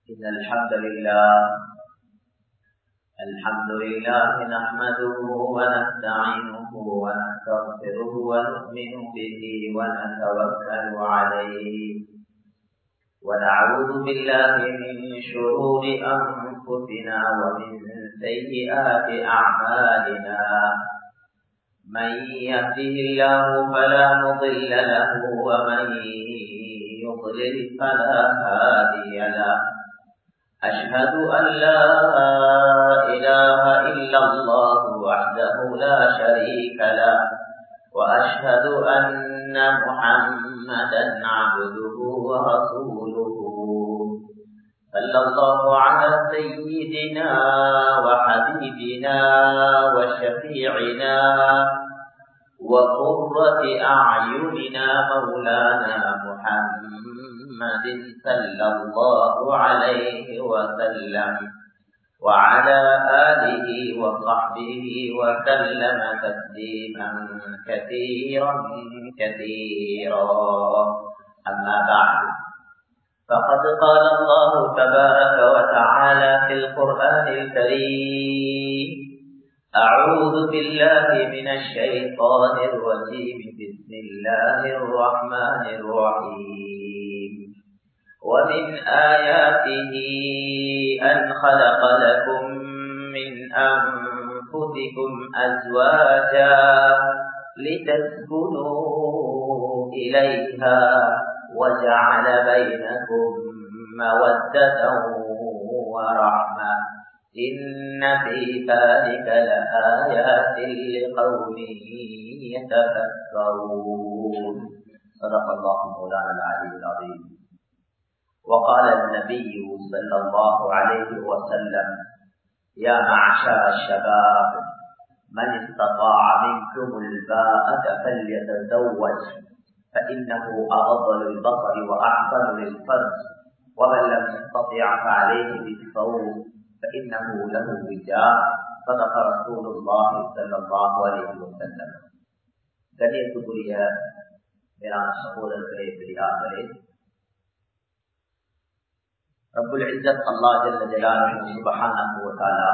إن الحمد لله الحمد لله نحمده ونستعينه ونستغفره ونؤمن به ونتوكل عليه ونعوذ بالله من شرور أنفسنا ومن سيئات أعمالنا من يهده الله فلا مضل له ومن يضلل فلا هادي له أشهد أن لا إله إلا الله وحده لا شريك له وأشهد أن محمدا عبده ورسوله صلى الله على سيدنا وحبيبنا وشفيعنا وقرة أعيننا مولانا محمد صلى الله عليه وسلم وعلى آله وصحبه وسلم تسليما كثيرا كثيرا أما بعد فقد قال الله تبارك وتعالى في القرآن الكريم أعوذ بالله من الشيطان الرجيم بسم الله الرحمن الرحيم ومن آياته أن خلق لكم من أنفسكم أزواجا لتسكنوا إليها وجعل بينكم مودة ورحمة إن في ذلك لآيات لقوم يتفكرون صدق الله مولانا العلي العظيم وقال النبي صلى الله عليه وسلم يا معشر الشباب من استطاع منكم الباءة فليتزوج فإنه أغض للبصر وأحسن للفرج ومن لم يستطع فعليه بالصوم فإنه له وجاء صدق رسول الله صلى الله عليه وسلم கண்ணியத்துக்குரிய மேலான சகோதரர்களே பெரியார்களே ரப்புல் இஸ்ஸத் அல்லாஹ் ஜல்ல ஜலாலுஹு சுப்ஹானஹு வ தஆலா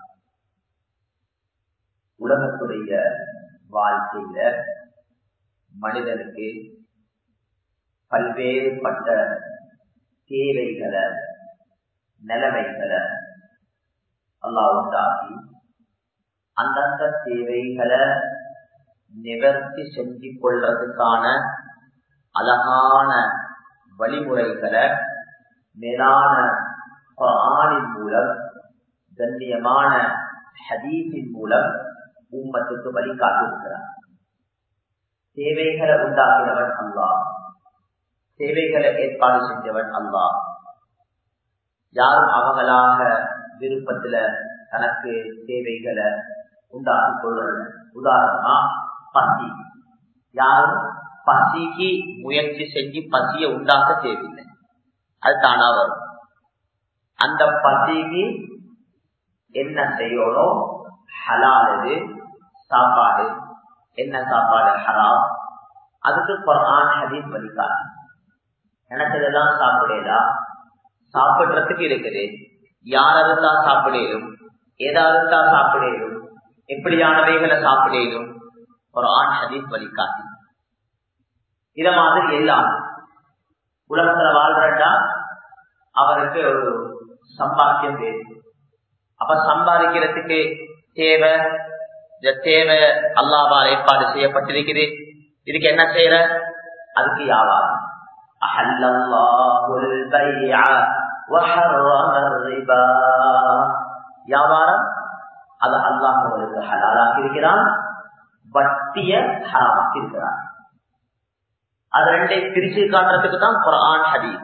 உலகத்துடைய வாழ்க்கையில மனிதனுக்கு பல்வேறுபட்ட தேவைகளை நிலைமைகளை அல்லாஹ் உண்டாக்கி அந்தந்த தேவைகளை நிவர்த்தி செஞ்சு கொள்றதுக்கான அழகான வழிமுறைகளை மேலான ஆணின் மூலம் கண்ணியமான ஹதீஸின் மூலம் உம்மத்துக்கு வழிகாட்டிருக்கிறார் தேவைகளை உண்டாக்கினவன் அல்லா தேவைகளை ஏற்பாடு செஞ்சவன் அல்லா யாரும் அவங்களாக விருப்பத்துல தனக்கு தேவைகளை உண்டாக்கி கொள்ள உதாரணமா பசி யாரும் பசிக்கு முயற்சி செஞ்சு பசியை உண்டாக்க தேவையில்லை அது தானா வரும் அந்த பசிக்கு என்ன செய்யணும் ஹலால் எது சாப்பாடு என்ன சாப்பாடு ஹராம் அதுக்கு குரான் ஹதீஸ் வலிக்காது நினைச்சதெல்லாம் சாப்பிடலாம் சாப்பிடுறதுக்கு இருக்குது யாராவது தான் சாப்பிடலும் ஏதாவது தான் சாப்பிடலும் எப்படியானவைகளை சாப்பிடலும் குரான் ஹதீஸ் வலிக்காது இத மாதிரி எல்லாம் உலகத்துல வாழ்றா அவருக்கு ஒரு சம்பாத்தியம் வேணும் அப்ப சம்பாதிக்கிறதுக்கு தேவை இந்த தேவை அல்லாவால் ஏற்பாடு செய்யப்பட்டிருக்குது இதுக்கு என்ன செய்யற அதுக்கு வியாபாரம் வியாபாரம் அது அல்லாஹர்களுக்கு ஹலாலாக்கி இருக்கிறான் வட்டிய ஹராமாக்கி இருக்கிறான் அது ரெண்டை பிரிச்சு காட்டுறதுக்கு தான் குரான் ஹதீஸ்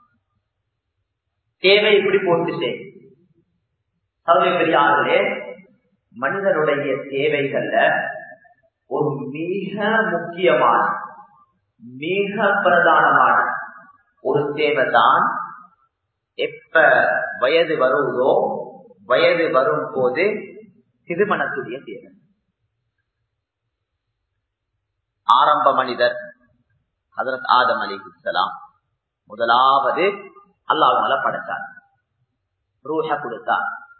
தேவை இப்படி போட்டுச்சு சௌரிய பெரியார்களே மனிதனுடைய தேவைகள்ல ஒரு மிக முக்கியமான மிக பிரதானமான ஒரு தேவைதான் எப்ப வயது வருவதோ வயது வரும் போது திருமணத்துடைய தேவை ஆரம்ப மனிதர் ஹதரத் ஆதம் அலி இஸ்லாம் முதலாவது அல்லாஹால படைச்சார் ரூஹ கொடுத்தா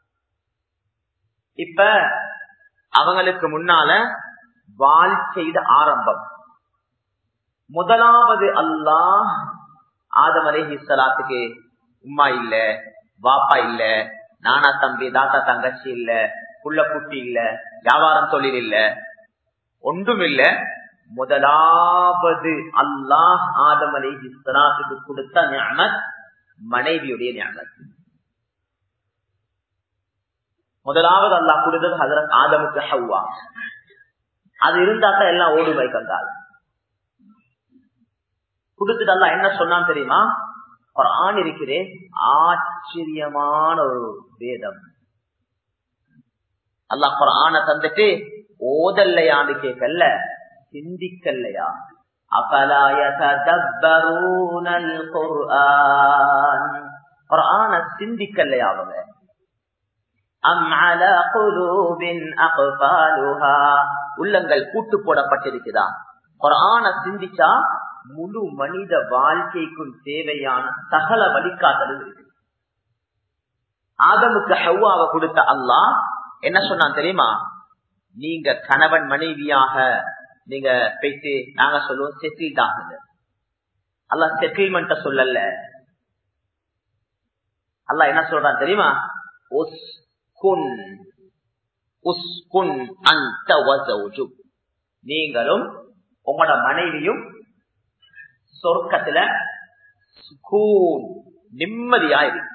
இப்ப அவங்களுக்கு முன்னால வாழ்க்கையிட ஆரம்பம் முதலாவது அல்லாஹ் ஆதம் அலேஹி சலாத்துக்கு உம்மா இல்ல வாப்பா இல்ல நானா தம்பி தாத்தா தங்கச்சி இல்ல புள்ள குட்டி இல்ல வியாபாரம் தொழில் இல்ல ஒன்றும் இல்ல முதலாவது அல்லாஹ் ஆதம் அலேஹி சலாத்துக்கு கொடுத்த ஞானத் மனைவியுடைய ஞானத் முதலாவது அல்லாஹ் கொடுத்தது ஹசரத் ஆதமுக்கு ஹவ்வா அது இருந்தா தான் எல்லாம் ஓடுமை கண்டால் கொடுத்துட்டு அல்லா என்ன சொன்னான் தெரியுமா ஒரு ஆண் இருக்கிறேன் ஆச்சரியமான ஒரு வேதம் அல்லாஹ் ஒரு ஆணை தந்துட்டு ஓதல்லையான்னு கேட்கல சிந்திக்கல்லையா அபலாய சிந்திக்கல்லையா அவங்க உள்ளங்கள் கூட்டு போடப்பட்டிருக்குதா குரான சிந்திச்சா முழு மனித வாழ்க்கைக்கும் தேவையான சகல வழிகாட்டலும் இருக்கு ஆதமுக்கு ஹவ்வாவை கொடுத்த அல்லாஹ் என்ன சொன்னான் தெரியுமா நீங்க கணவன் மனைவியாக நீங்க பேசி நாங்க சொல்லுவோம் செட்டில்ட் ஆகுது அல்ல செட்டில்மெண்ட் சொல்லல அல்ல என்ன சொல்றான் தெரியுமா நீங்களும் உங்களோட மனைவியும் சொர்க்கத்துல நிம்மதியா இருக்கு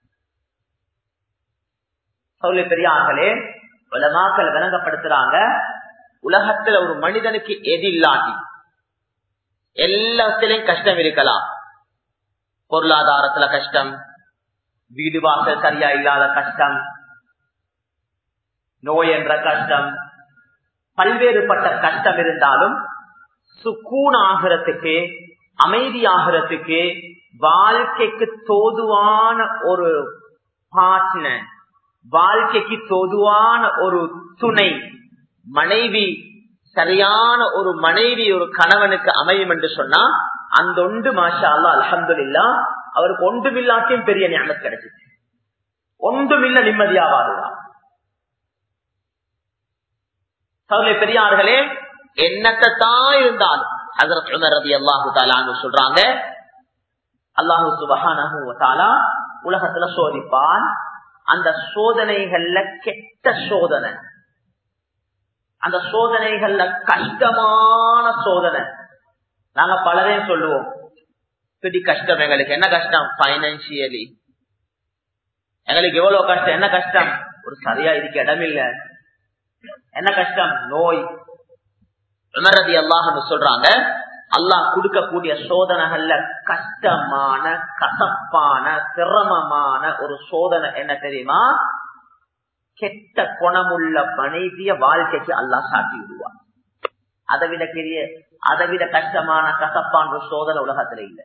சொல்லி பெரியார்களே உலமாக்கள் விளங்கப்படுத்துறாங்க உலகத்துல ஒரு மனிதனுக்கு எது இல்லாட்டி எல்லாத்திலையும் கஷ்டம் இருக்கலாம் பொருளாதாரத்துல கஷ்டம் வீடு வாசல் சரியா இல்லாத கஷ்டம் நோய் என்ற கஷ்டம் பல்வேறுபட்ட கஷ்டம் இருந்தாலும் சுக்கூன் ஆகிறதுக்கு அமைதியாகிறதுக்கு வாழ்க்கைக்கு தோதுவான ஒரு பார்ட்னர் வாழ்க்கைக்கு தோதுவான ஒரு துணை மனைவி சரியான ஒரு மனைவி ஒரு கணவனுக்கு அமையும் என்று சொன்னா அந்த ஒன்று மாஷா அல்லா அலமது இல்லா அவருக்கு ஒன்றுமில்லாத்தையும் பெரிய ஞானம் கிடைச்சிச்சு ஒன்றுமில்ல நிம்மதியா வாழுவார் சவுலை பெரியார்களே என்னத்தான் இருந்தாலும் ஹசரத் உமர் ரதி அல்லாஹு தாலான்னு சொல்றாங்க அல்லாஹு சுபஹானா உலகத்துல சோதிப்பான் அந்த சோதனைகள்ல கெட்ட சோதனை அந்த சோதனைகள்ல கஷ்டமான சோதனை நாங்க பலரையும் சொல்லுவோம் பிடி கஷ்டம் எங்களுக்கு என்ன கஷ்டம் பைனான்சியலி எங்களுக்கு எவ்வளவு கஷ்டம் என்ன கஷ்டம் ஒரு சரியா இதுக்கு இடம் இல்ல என்ன கஷ்டம் நோய் உமரதி அல்லாஹ் சொல்றாங்க அல்லாஹ் கொடுக்கக்கூடிய சோதனைகள்ல கஷ்டமான கசப்பான சிரமமான ஒரு சோதனை என்ன தெரியுமா கெட்ட குணமுள்ள மனைவிய வாழ்க்கைக்கு அல்லாஹ் சாட்டி விடுவார் அதை விட பெரிய அதை விட கஷ்டமான கசப்பான ஒரு சோதனை உலகத்துல இல்லை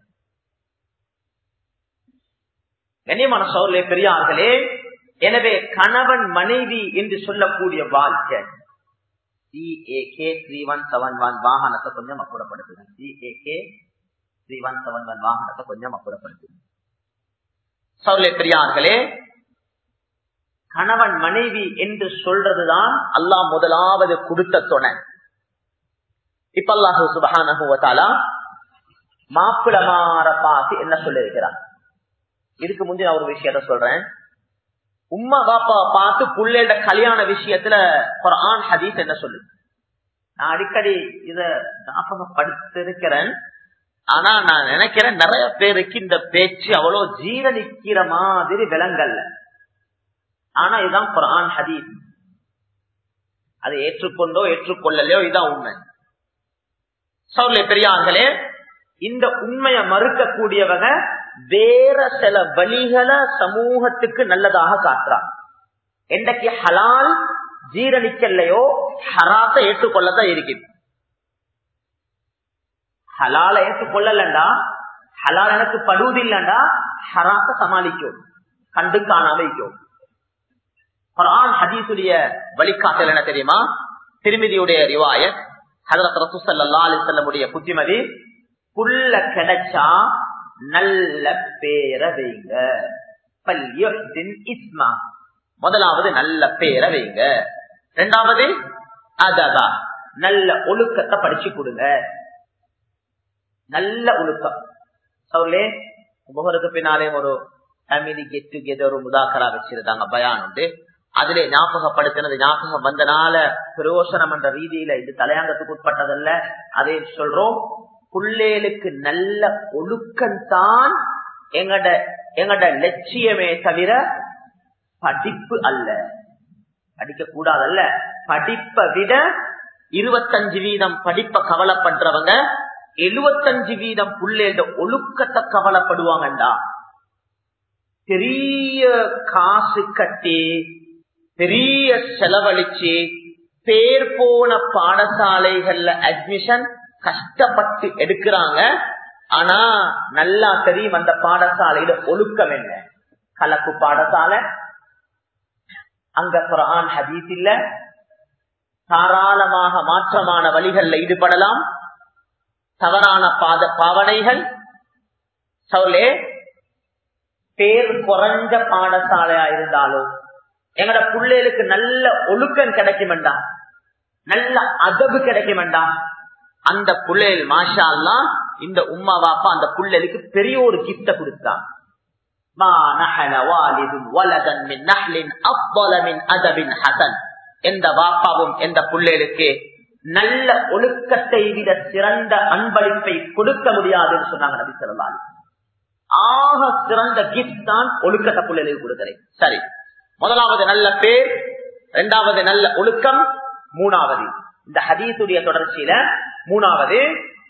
கண்ணியமான சோதனை பெரியார்களே எனவே கணவன் மனைவி என்று சொல்லக்கூடிய வாழ்க்கை C A K three one seven one வாகனத்தை கொஞ்சம் அப்புறப்படுத்துங்க C A K three one seven one வாகனத்தை கொஞ்சம் அப்புறப்படுத்துங்க சோதனை பெரியார்களே கணவன் மனைவி என்று சொல்றதுதான் அல்லாஹ் முதலாவது கொடுத்த துணை இப்ப அல்லாஹு சுபகானா மாப்பிளமாற பார்த்து என்ன சொல்லிருக்கிறான் இதுக்கு முந்தைய நான் ஒரு விஷயத்த சொல்றேன் உம்மா பாப்பா பார்த்து புள்ளையோட கல்யாண விஷயத்துல குரான் ஹதீஸ் என்ன சொல்லு நான் அடிக்கடி இத ஞாபகப்படுத்திருக்கிறேன் ஆனா நான் நினைக்கிறேன் நிறைய பேருக்கு இந்த பேச்சு அவ்வளவு ஜீரணிக்கிற மாதிரி விலங்கல்ல ஆனா இதுதான் குரான் ஹதீஸ் அதை ஏற்றுக்கொண்டோ ஏற்றுக்கொள்ளலையோ இதுதான் உண்மை சௌர்ல பெரியார்களே இந்த உண்மையை மறுக்கக்கூடியவங்க வேற சில வழிகளை சமூகத்துக்கு நல்லதாக காட்டுறாங்க என்றைக்கு ஹலால் ஜீரணிக்கலையோ ஹராச ஏற்றுக்கொள்ளதான் இருக்குது ஹலால ஏற்றுக்கொள்ளலண்டா ஹலால் எனக்கு படுவதில்லைண்டா ஹராச சமாளிக்கும் கண்டு காணாம வைக்கும் குரான் ஹதீசுடைய வழிகாட்டல் என்ன தெரியுமா திருமதியுடைய ரிவாயத் ஹதரத் ரசூசல்லா அலிசல்லமுடைய புத்திமதி புல்ல கிடைச்சா நல்ல பேர வைங்க இஸ்மா முதலாவது நல்ல பேரை வைங்க ரெண்டாவது அதபா நல்ல ஒழுக்கத்தை படிச்சு கொடுங்க நல்ல ஒழுக்கம் அவர்களே முகருக்கு பின்னாலே ஒரு ஃபேமிலி கெட் டுகெதர் ஒரு முதாக்கரா வச்சிருந்தாங்க பயான் உண்டு அதுல ஞாபகப்படுத்தினது ஞாபகம் வந்தனால பிரயோசனம் என்ற ரீதியில இது தலையாங்கத்துக்கு உட்பட்டதல்ல அதை சொல்றோம் புள்ளேலுக்கு நல்ல ஒழுக்கம் தான் எங்கட எங்கட லட்சியமே தவிர படிப்பு அல்ல படிக்க கூடாதல்ல படிப்பை விட இருபத்தஞ்சு வீதம் படிப்ப கவலைப்படுறவங்க எழுபத்தஞ்சு வீதம் புள்ளேட ஒழுக்கத்தை கவலைப்படுவாங்கண்டா பெரிய காசு கட்டி பெரிய செலவழிச்சு பேர் போன பாடசாலைகள்ல அட்மிஷன் கஷ்டப்பட்டு எடுக்கிறாங்க ஆனா நல்லா தெரியும் அந்த பாடசாலையில ஒழுக்கம் என்ன கலப்பு பாடசாலை அங்க குரான் ஹதீஸ் இல்ல தாராளமாக மாற்றமான வழிகள்ல ஈடுபடலாம் தவறான பாத பாவனைகள் சவுலே பேர் குறைஞ்ச பாடசாலையா இருந்தாலும் எங்கட பிள்ளைகளுக்கு நல்ல ஒழுக்கம் கிடைக்குமெண்டா நல்ல அதவு கிடைக்குமெண்டா அந்த பிள்ளைகள் மாஷா அல்லா இந்த உம்மா பாப்பா அந்த பிள்ளைகளுக்கு பெரிய ஒரு கிப்ட கொடுத்தான் எந்த வாப்பாவும் எந்த பிள்ளைகளுக்கு நல்ல ஒழுக்கத்தை விட சிறந்த அன்பளிப்பை கொடுக்க முடியாதுன்னு சொன்னாங்க நபி சொல்லலாம் ஆக சிறந்த கிஃப்ட் தான் ஒழுக்கத்தை பிள்ளைகளுக்கு கொடுக்கிறேன் சரி முதலாவது நல்ல பேர் இரண்டாவது நல்ல ஒழுக்கம் மூணாவது இந்த ஹதீசுடைய தொடர்ச்சியில மூணாவது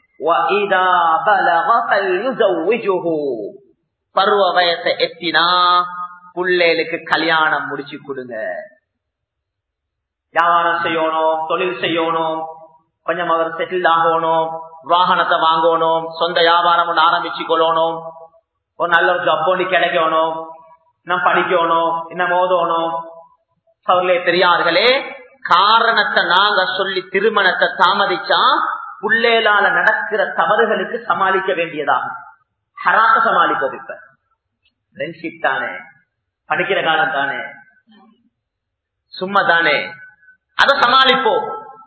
பருவ வயசை எத்தினா புள்ளேலுக்கு கல்யாணம் முடிச்சு கொடுங்க வியாபாரம் செய்யணும் தொழில் செய்யணும் கொஞ்சம் அவர் செட்டில் ஆகணும் வாகனத்தை வாங்கணும் சொந்த வியாபாரம் ஒன்று ஆரம்பிச்சு கொள்ளணும் ஒரு நல்ல ஒரு ஜப் ஒன்று கிடைக்கணும் இன்னும் படிக்கணும் இன்னும் மோதணும் அவர்களே பெரியார்களே காரணத்தை நாங்க சொல்லி திருமணத்தை தாமதிச்சா புள்ளேலால நடக்கிற தவறுகளுக்கு சமாளிக்க வேண்டியதாகும் ஹராத்த சமாளிப்போம் இப்ப ஃப்ரெண்ட்ஷிப் தானே படிக்கிற காலம் தானே சும்மா தானே அதை சமாளிப்போம்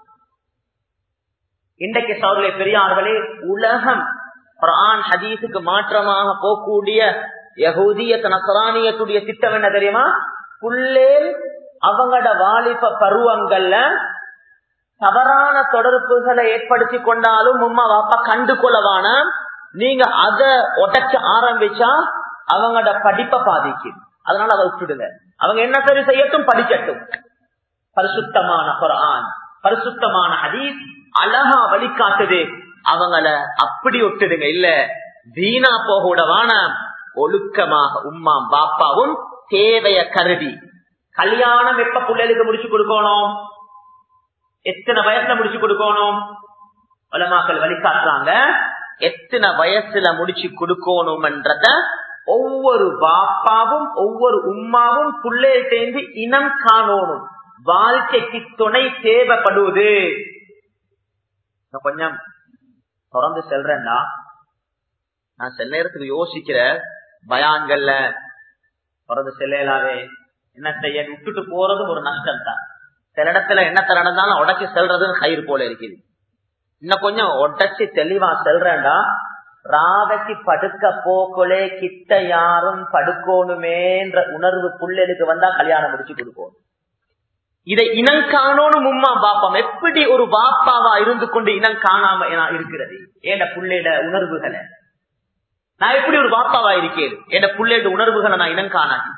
இன்றைக்கு சௌர்களே பெரியார்களே உலகம் குரான் ஹதீஸுக்கு மாற்றமாக போகக்கூடிய யகூதிய நசரானியத்துடைய திட்டம் என்ன தெரியுமா புள்ளேல் அவங்களோட வாலிப பருவங்கள்ல தவறான தொடர்புகளை ஏற்படுத்தி கொண்டாலும் உம்மா வாப்பா கண்டு கொள்ளவான நீங்க அத உடச்ச ஆரம்பிச்சா அவங்களோட படிப்பை பாதிக்கும் அதனால அதை விட்டுடுங்க அவங்க என்ன சரி செய்யட்டும் படிக்கட்டும் பரிசுத்தமான குரான் பரிசுத்தமான ஹதீஸ் அழகா வழிகாட்டுது அவங்கள அப்படி விட்டுடுங்க இல்ல வீணா போகூடவான ஒழுக்கமாக உம்மா பாப்பாவும் தேவைய கருதி கல்யாணம் எப்ப பிள்ளைகளுக்கு முடிச்சு கொடுக்கணும் எத்தனை வயசுல முடிச்சு கொடுக்கணும் உலமாக்கள் வழிகாட்டுறாங்க எத்தனை வயசுல முடிச்சு கொடுக்கணும்ன்றத ஒவ்வொரு பாப்பாவும் ஒவ்வொரு உம்மாவும் பிள்ளைகிட்டேந்து இனம் காணணும் வாழ்க்கைக்கு துணை தேவைப்படுவது கொஞ்சம் தொடர்ந்து செல்றேன்டா நான் சில நேரத்துக்கு யோசிக்கிற பயான்கள்ல தொடர்ந்து செல்லாவே என்ன செய்ய விட்டுட்டு போறதும் ஒரு நஷ்டம் தான் சில இடத்துல என்னத்த நடந்தாலும் உடச்சி செல்றதுன்னு கயிறு போல இருக்குது இன்னும் கொஞ்சம் உடச்சி தெளிவா செல்றேன்டா ராவைக்கு படுக்க போக்கொலே கிட்ட யாரும் படுக்கணுமேன்ற உணர்வு புள்ளலுக்கு வந்தா கல்யாணம் முடிச்சு கொடுக்கணும் இதை இனம் காணோனும் உம்மா பாப்பம் எப்படி ஒரு பாப்பாவா இருந்து கொண்டு இனம் காணாம இருக்கிறது ஏட புள்ளைட உணர்வுகளை நான் எப்படி ஒரு பாப்பாவா இருக்கேன் என் புள்ளேட உணர்வுகளை நான் இனம் காணாது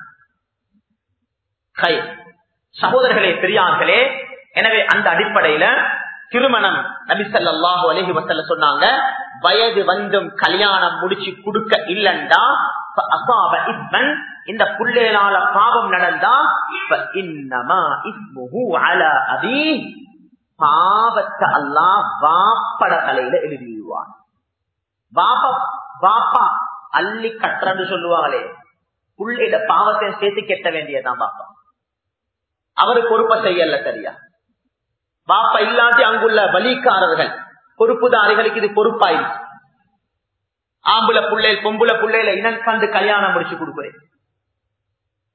கை சகோதரர்களே பெரியார்களே எனவே அந்த அடிப்படையில திருமணம் நபிசல்லாஹு அலஹி வசல்ல சொன்னாங்க வயது வந்தும் கல்யாணம் முடிச்சு கொடுக்க இல்லண்டா அசாப இஸ்மன் இந்த புள்ளேலால பாவம் நடந்தா இன்னமா இஸ்முஹு அல அபி பாவத்தை அல்லா வாப்பட தலையில எழுதிடுவான் பாப்பா பாப்பா அள்ளி கட்டுறன்னு சொல்லுவாங்களே புள்ளையிட பாவத்தை சேர்த்து கெட்ட வேண்டியதான் பாப்பா அவரு பொறுப்பை செய்யல சரியா பாப்பா இல்லாட்டி அங்குள்ள வலிக்காரர்கள் பொறுப்புதாரிகளுக்கு இது பொறுப்பாயிருச்சு ஆம்புல புள்ளையில் பொம்புல புள்ளையில இனம் கண்டு கல்யாணம் முடிச்சு கொடுக்குறேன்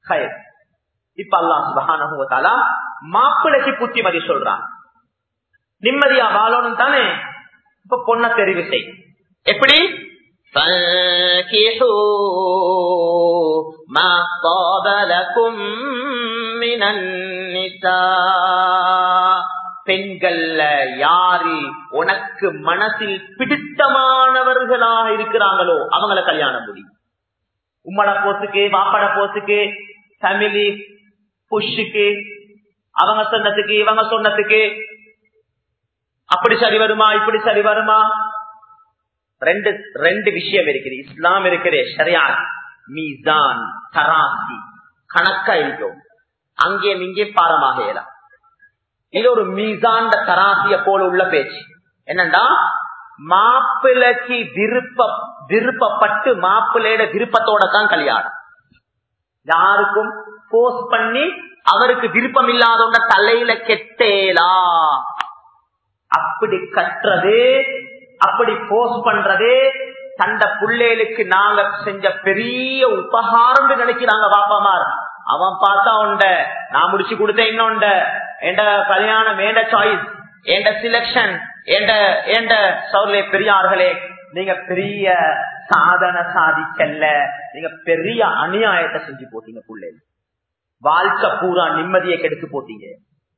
கயிறு இப்ப அல்லா சுபகான மாப்பிளைக்கு புத்திமதி சொல்றான் நிம்மதியா வாழணும் தானே இப்ப பொண்ண தெரிவு செய் எப்படி ما طاب لكم من النساء பெண்கள்ல யாரு உனக்கு மனசில் பிடித்தமானவர்களாக இருக்கிறாங்களோ அவங்கள கல்யாணம் முடியும் உம்மட போசுக்கு பாப்பட போசுக்கு ஃபேமிலி புஷ்ஷுக்கு அவங்க சொன்னதுக்கு இவங்க சொன்னதுக்கு அப்படி சரி வருமா இப்படி சரி வருமா ரெண்டு ரெண்டு விஷயம் இருக்குது இஸ்லாம் இருக்குது ஷரியா மீசான் தராசி கணக்கா இருக்கும் அங்கேயும் இங்கே பாரமாக இயலாம் இது ஒரு மீசாண்ட தராசிய போல உள்ள பேச்சு என்னண்டா மாப்பிளைக்கு விருப்ப விருப்பப்பட்டு மாப்பிள்ளையோட விருப்பத்தோட தான் கல்யாணம் யாருக்கும் போஸ்ட் பண்ணி அவருக்கு விருப்பம் இல்லாதவங்க தலையில கெட்டேலா அப்படி கட்டுறது அப்படி போஸ்ட் பண்றது தண்ட பிள்ளைகளுக்கு நாங்க செஞ்ச பெரிய உபகாரம் நினைக்கிறாங்க பாப்பாமார் அவன் பார்த்தா உண்ட நான் முடிச்சு கொடுத்த இன்னொண்ட என்ற கல்யாணம் ஏண்ட சாய்ஸ் என்ற சிலக்ஷன் என்ற என்ற சௌரிய பெரியார்களே நீங்க பெரிய சாதனை சாதிக்கல்ல நீங்க பெரிய அநியாயத்தை செஞ்சு போட்டீங்க பிள்ளைகள் வாழ்க்கை பூரா நிம்மதியை கெடுத்து போட்டீங்க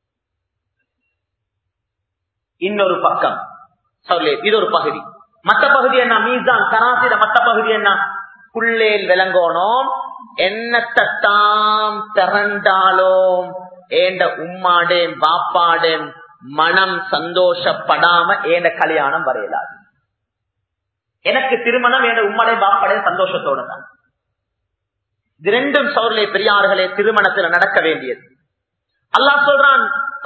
இன்னொரு பக்கம் சொல்லு இது ஒரு பகுதி மத்த பகுதி என்ன மீசான் கராசிட மத்த பகுதி என்ன புள்ளேல் விளங்கணும் என்னத்தான் திரண்டாலும் ஏண்ட உம்மாடேன் பாப்பாடேன் மனம் சந்தோஷப்படாம ஏண்ட கல்யாணம் வரையலாது எனக்கு திருமணம் என் உம்மடை பாப்பாடே சந்தோஷத்தோட தான் இது ரெண்டும் சௌரிலே பெரியார்களே திருமணத்துல நடக்க வேண்டியது அல்லாஹ் சொல்றான்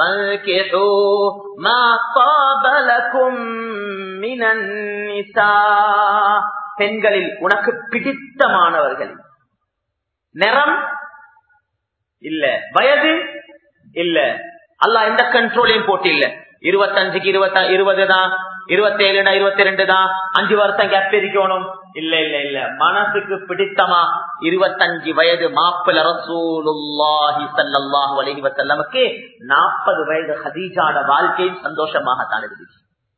பெண்களில் உனக்கு பிடித்தமானவர்கள் நிறம் இல்ல வயது இல்ல அல்ல எந்த கண்ட்ரோலையும் போட்டு இல்ல இருபத்தஞ்சுக்கு இருபத்த இருபது தான் இருபத்தேழுனா இருபத்தி ரெண்டு தான் அஞ்சு வருஷம் கேப் இருக்கணும் இல்ல இல்ல இல்ல மனசுக்கு பிடித்தமா இருபத்தஞ்சு வயது மாப்பிள ரசூலுல்லாஹி சல்லாஹு அலஹி வசல்லமுக்கு நாற்பது வயது ஹதீஜாட வாழ்க்கையும் சந்தோஷமாகத்தான் இருந்துச்சு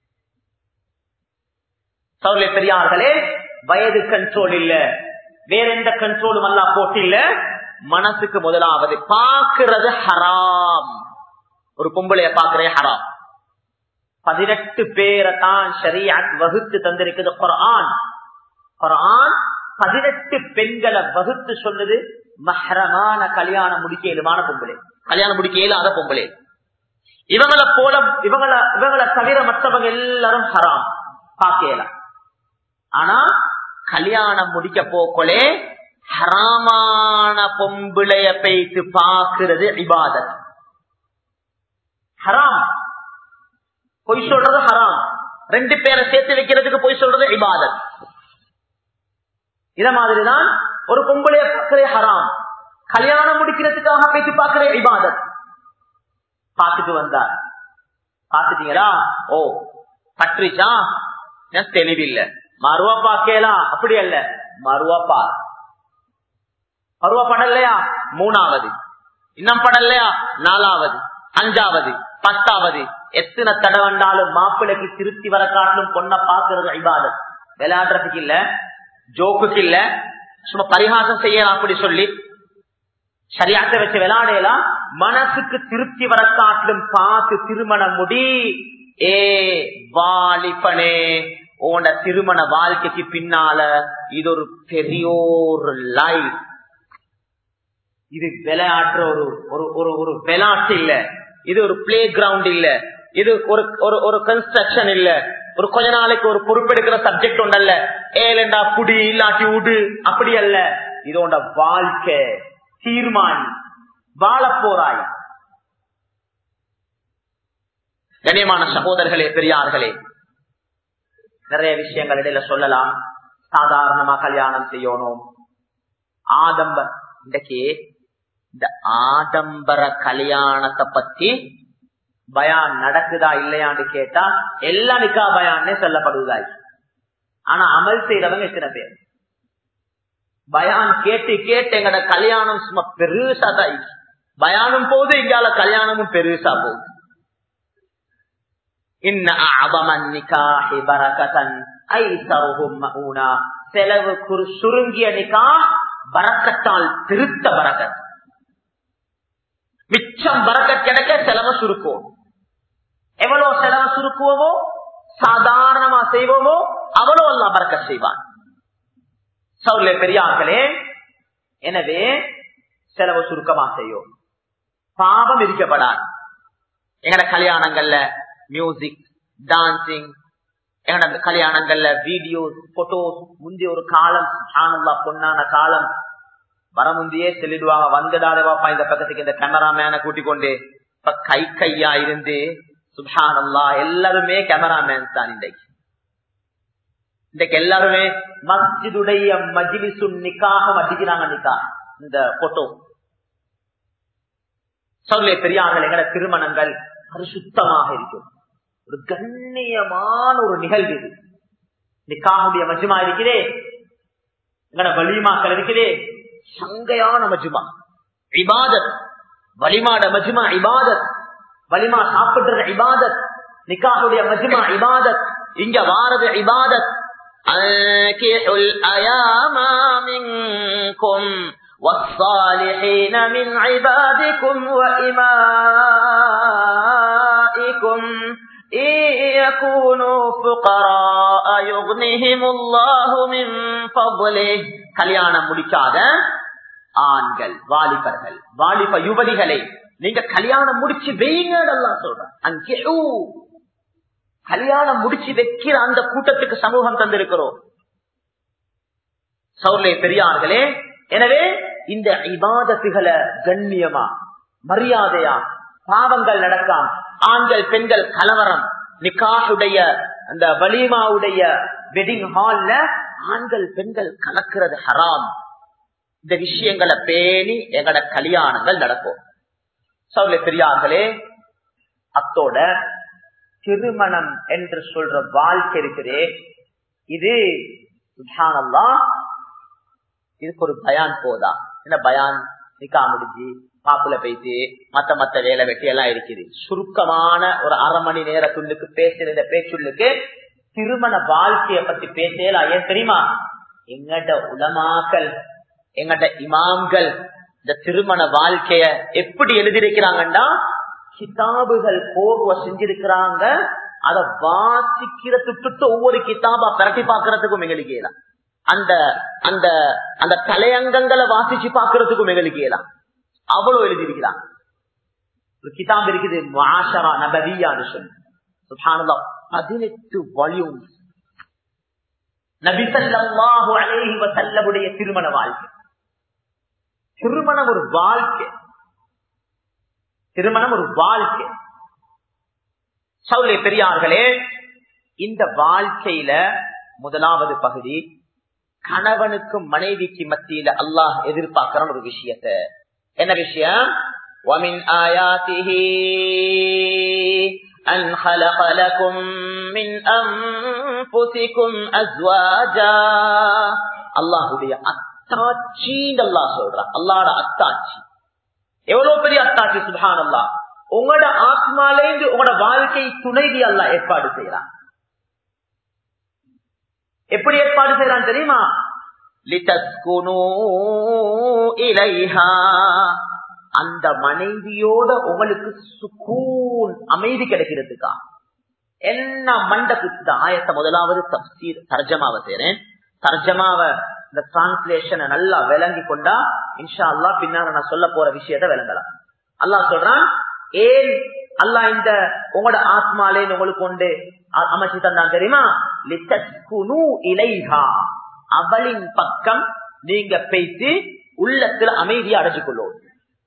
சௌரிய பெரியார்களே வயது கண்ட்ரோல் இல்ல வேற எந்த கண்ட்ரோலும் அல்லா போட்டு இல்ல மனசுக்கு முதலாவது பாக்குறது ஹராம் ஒரு பொம்பளைய பாக்குறே ஹராம் பதினெட்டு பேரை தான் ஷரியாத் வகுத்து தந்திருக்குது குரான் குரான் பதினெட்டு பெண்களை வகுத்து சொல்லுது மஹரமான கல்யாணம் முடிக்க இயலுமான பொம்பளை கல்யாணம் முடிக்க இயலாத பொம்பளை இவங்களை போல இவங்களை இவங்களை தவிர மற்றவங்க எல்லாரும் ஹராம் பாக்கலாம் ஆனா கல்யாணம் முடிக்க போக்கொலே ஹராமான பொம்பிளைய பேய்த்து பாக்குறது இபாதத் ஹராம் பொய் சொல்றது ஹராம் ரெண்டு பேரை சேர்த்து வைக்கிறதுக்கு பொய் சொல்றது இபாதத் இத மாதிரிதான் ஒரு பொம்பளைய பார்க்கிறே ஹராம் கல்யாணம் முடிக்கிறதுக்காக பேசி பார்க்கிறே இபாதத் பார்த்துட்டு வந்தார் பார்த்துட்டீங்களா ஓ பற்றிச்சா தெளிவில்லை மறுவா பாக்கலாம் அப்படி அல்ல மறுவா பா மறுவா படலையா மூணாவது இன்னும் படலையா நாலாவது அஞ்சாவது பத்தாவது எத்தனை தடவண்டாலும் மாப்பிளைக்கு திருப்தி வர காட்டிலும் பொண்ண பாக்குறது ஐபாதத் விளையாடுறதுக்கு இல்ல ஜோக்குக்கு இல்ல சும்மா பரிகாசம் செய்யலாம் அப்படி சொல்லி சரியாக்க வச்சு விளையாடலாம் மனசுக்கு திருப்தி வர காட்டிலும் பார்த்து திருமணம் முடி ஏ வாலிபனே உன திருமண வாழ்க்கைக்கு பின்னால இது ஒரு பெரியோர் லைஃப் இது விளையாடுற ஒரு ஒரு ஒரு ஒரு விளையாட்டு இல்ல இது ஒரு பிளே கிரவுண்ட் இல்ல இது ஒரு ஒரு ஒரு கன்ஸ்ட்ரக்ஷன் இல்ல ஒரு கொஞ்ச நாளைக்கு ஒரு பொறுப்பெடுக்கிற சப்ஜெக்ட் ஒன்றல்ல ஏலண்டா புடி இல்லாட்டி உடு அப்படி அல்ல இதோட வாழ்க்கை தீர்மானி வாழ போறாய் கண்ணியமான சகோதரர்களே பெரியார்களே நிறைய விஷயங்கள் இடையில சொல்லலாம் சாதாரணமா கல்யாணம் செய்யணும் ஆடம்பர் இன்றைக்கு இந்த ஆடம்பர கல்யாணத்தை பத்தி பயான் நடக்குதா இல்லையான்னு கேட்டா எல்லா நிக்கா பயான்னே சொல்லப்படுவதாய் ஆனா அமல் செய்யறவங்க எத்தனை பேர் பயான் கேட்டு கேட்டு எங்கட கல்யாணம் சும்மா பெருசா தான் இருக்கு. பயானும் போது இங்கால கல்யாணமும் பெருசா போகுது இன்ன அபமன் நிகாஹி பரகதன் ஐசருஹும் மஊனா செலவு குறு சுருங்கிய நிகா பரக்கத்தால் திருத்த பரக்கத் மிச்சம் பரக்கத் கிடைக்க செலவு சுருக்குவோம் எவ்வளவு செலவு சுருக்குவோமோ சாதாரணமா செய்வோமோ அவ்வளோ அல்லா பறக்க செய்வான் சவுல பெரியார்களே எனவே செலவு சுருக்கமா செய்யும் பாவம் இருக்கப்படாது எங்கட கல்யாணங்கள்ல மியூசிக் டான்சிங் எங்கட கல்யாணங்கள்ல வீடியோஸ் போட்டோஸ் முந்தைய ஒரு காலம் ஆனந்தா பொண்ணான காலம் வர முந்தையே சொல்லிடுவாங்க வந்துடாதவாப்பா இந்த பக்கத்துக்கு இந்த கேமராமேனை கூட்டிக் கொண்டு இப்ப கை கையா இருந்து சுபானல்லா எல்லாருமே கேமராமேன் தான் இன்றைக்கு இன்றைக்கு எல்லாருமே மஸ்ஜிதுடைய மஜிலிசு நிக்காக அடிக்கிறாங்க நிக்கா இந்த போட்டோ சொல்லே பெரியார்கள் எங்கட திருமணங்கள் பரிசுத்தமாக இருக்கும் ஒரு கண்ணியமான ஒரு நிகழ்வு இது நிக்காவுடைய மஜ்மா இருக்கிறே எங்கட வலிமாக்கள் இருக்கிறே சங்கையான மஜ்மா இபாதத் வலிமாட மஜ்மா இபாதத் வலிமா சாப்பிடுற இபாதத் நிக்காவுடைய மஜ்மா இபாதத் இங்க வாரது இபாதத் أنكحوا الأيام منكم والصالحين من عبادكم وإمائكم إن يكونوا فقراء يغنهم الله من فضله கல்யாணம் முடிக்காத ஆண்கள் வாலிபர்கள் வாலிப யுவதிகளை நீங்க கல்யாணம் முடிச்சு வெய்யுங்கடெல்லாம் சொல்றேன் அங்கே கல்யாணம் முடிச்சு வைக்கிற அந்த கூட்டத்துக்கு சமூகம் தந்திருக்கிறோம் சௌர்லே பெரியார்களே எனவே இந்த இபாதத்துகளை கண்ணியமா மரியாதையா பாவங்கள் நடக்காம ஆண்கள் பெண்கள் கலவரம் நிக்காஹுடைய அந்த வலிமாவுடைய வெட்டிங் ஹால்ல ஆண்கள் பெண்கள் கலக்கிறது ஹராம் இந்த விஷயங்களை பேணி எங்கட கல்யாணங்கள் நடக்கும் சௌர்லே பெரியார்களே அத்தோட திருமணம் என்று சொல்ற வாழ்க்கை இருக்கிறே இது சுபானல்லா இதுக்கு ஒரு பயான் போதா என்ன பயான் நிக்கா முடிஞ்சு மாப்பிள்ள பேசி மத்த மத்த வேலை வெட்டி எல்லாம் இருக்குது சுருக்கமான ஒரு அரை மணி நேர துள்ளுக்கு பேசுற இந்த பேச்சுள்ளுக்கு திருமண வாழ்க்கைய பத்தி பேசலாம் ஏன் தெரியுமா எங்கட உலமாக்கல் எங்கட இமாம்கள் இந்த திருமண வாழ்க்கைய எப்படி எழுதியிருக்கிறாங்கன்னா கிதாபுகள் கோர்வ செஞ்சிருக்கிறாங்க அத வாசிக்கிற துட்டு ஒவ்வொரு கிதாபா பிரட்டி பாக்குறதுக்கும் எங்களுக்கு அந்த அந்த அந்த தலையங்கங்களை வாசிச்சு பாக்குறதுக்கும் எங்களுக்கு அவ்வளவு எழுதியிருக்கிறாங்க ஒரு கிதாப் இருக்குது மாஷரா நபவியான்னு சொல்லி சுபானதா பதினெட்டு வால்யூம் நபிசல்லாஹு அலேஹி வசல்லமுடைய திருமண வாழ்க்கை திருமணம் ஒரு வாழ்க்கை திருமணம் ஒரு வாழ்க்கை சவுலே பெரியார்களே இந்த வாழ்க்கையில முதலாவது பகுதி கணவனுக்கும் மனைவிக்கு மத்தியில அல்லாஹ் எதிர்பார்க்கிற ஒரு விஷயத்த என்ன விஷயம் ومن آياته أن خلق لكم من أنفسكم أزواجا அல்லாஹுடைய அத்தாட்சி அல்லாஹ் சொல்றான் அல்லாட அத்தாட்சி எவ்வளவு பெரிய அத்தாட்சி சுபான் அல்லா உங்களோட ஆத்மாலேந்து உங்களோட வாழ்க்கை துணைவி அல்ல ஏற்பாடு செய்யறான் எப்படி ஏற்பாடு செய்யறான் தெரியுமா இலைஹா அந்த மனைவியோட உங்களுக்கு சுகூன் அமைதி கிடைக்கிறதுக்கா என்ன மண்டக்கு ஆயத்த முதலாவது தப்சீர் தர்ஜமாவை செய்யறேன் தர்ஜமாவை இந்த டிரான்ஸ்லேஷனை நல்லா விளங்கி கொண்டா இன்ஷா அல்லா பின்னால நான் சொல்ல போற விஷயத்த விளங்கலாம் அல்லாஹ் சொல்றான் ஏன் அல்லா இந்த உங்களோட ஆத்மாலே உங்களுக்கு கொண்டு அமைச்சு தந்தான் தெரியுமா இலைஹா அவளின் பக்கம் நீங்க பேசி உள்ளத்துல அமைதியை அடைஞ்சு கொள்ளும்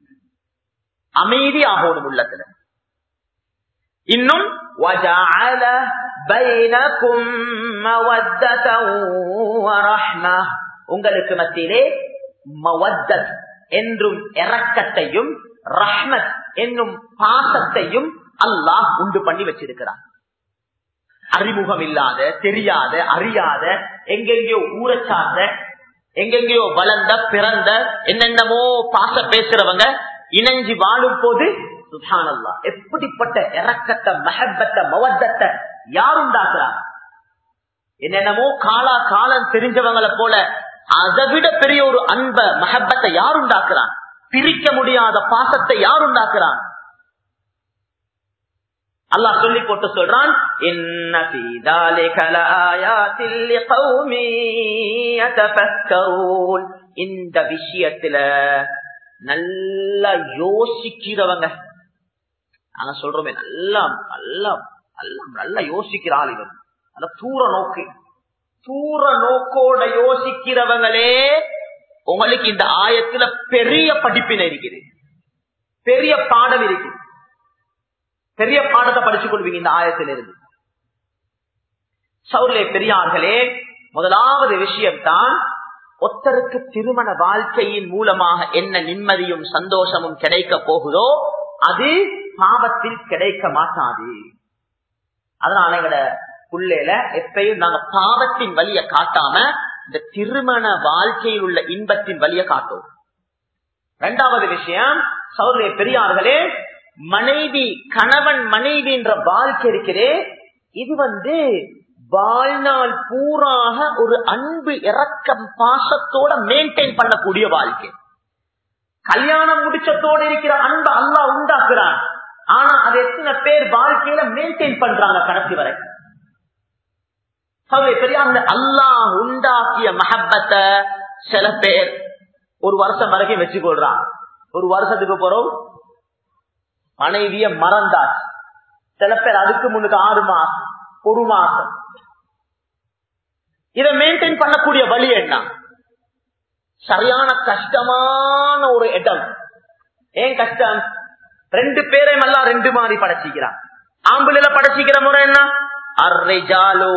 அமைதி ஆகணும் உள்ளத்துல இன்னும் وَجَعَلَ بَيْنَكُمْ مَوَدَّةً وَرَحْمَةً உங்களுக்கு மத்தியிலே மவத்தத் என்றும் இரக்கத்தையும் ரஹ்மத் என்னும் பாசத்தையும் அல்லாஹ் உண்டு பண்ணி வச்சிருக்கிறார் அறிமுகம் இல்லாத தெரியாத அறியாத எங்கெங்கயோ ஊரை சார்ந்த எங்கெங்கயோ வளர்ந்த பிறந்த என்னென்னமோ பாச பேசுறவங்க இணைஞ்சு வாழும் போது சுபானல்லா எப்படிப்பட்ட இறக்கத்தை மஹப்பத்தை மவத்தத்தை யார் உண்டாக்குறா என்னென்னமோ காலா காலம் தெரிஞ்சவங்களை போல அதை விட பெரிய ஒரு அன்ப மஹப்பத்தை யார் உண்டாக்குறான் பிரிக்க முடியாத பாசத்தை யார் உண்டாக்குறான் அல்லாஹ் சொல்லி போட்டு சொல்றான் இந்த விஷயத்துல நல்லா யோசிக்கிறவங்க நாங்க சொல்றோமே நல்லா நல்லா நல்லா நல்லா யோசிக்கிற ஆள் இவன் நல்ல தூர நோக்கு தூர நோக்கோட யோசிக்கிறவங்களே உங்களுக்கு இந்த ஆயத்துல பெரிய படிப்பினை இருக்குது பெரிய பாடம் இருக்குது பெரிய பாடத்தை படிச்சுக் கொள்வீங்க இந்த ஆயத்திலிருந்து சௌர்லே பெரியார்களே முதலாவது விஷயம்தான் ஒத்தருக்கு திருமண வாழ்க்கையின் மூலமாக என்ன நிம்மதியும் சந்தோஷமும் கிடைக்க போகுதோ அது பாவத்தில் கிடைக்க மாட்டாது அதனால எங்கட புள்ளையில எப்பயும் நாங்க பாவத்தின் வழிய காட்டாம இந்த திருமண வாழ்க்கையில் உள்ள இன்பத்தின் வழிய காட்டும் இரண்டாவது விஷயம் சௌர்லே பெரியார்களே மனைவி கணவன் மனைவி என்ற வாழ்க்கை இருக்கிறே இது வந்து வாழ்நாள் பூராக ஒரு அன்பு இறக்கம் பாசத்தோட மெயின்டைன் பண்ணக்கூடிய வாழ்க்கை கல்யாணம் முடிச்சத்தோடு இருக்கிற அன்பை அல்லா உண்டாக்குறான் ஆனா அது எத்தனை பேர் வாழ்க்கையில மெயின்டைன் பண்றாங்க கடைசி வரை பெரிய அந்த அல்லாஹ் உண்டாக்கிய மஹப்பத்தை சில பேர் ஒரு வருஷம் வரைக்கும் வச்சுக்கொள்றான் ஒரு வருஷத்துக்கு போறோம் மனைவிய மறந்தாச்சு சில பேர் அதுக்கு முன்னுக்கு ஆறு மாசம் ஒரு மாசம் இதை மெயின்டைன் பண்ணக்கூடிய வழி என்ன சரியான கஷ்டமான ஒரு இடம் ஏன் கஷ்டம் ரெண்டு பேரையும் எல்லாம் ரெண்டு மாதிரி படைச்சிக்கிறான் ஆம்புல படைச்சிக்கிற முறை என்ன அர்ரிஜாலு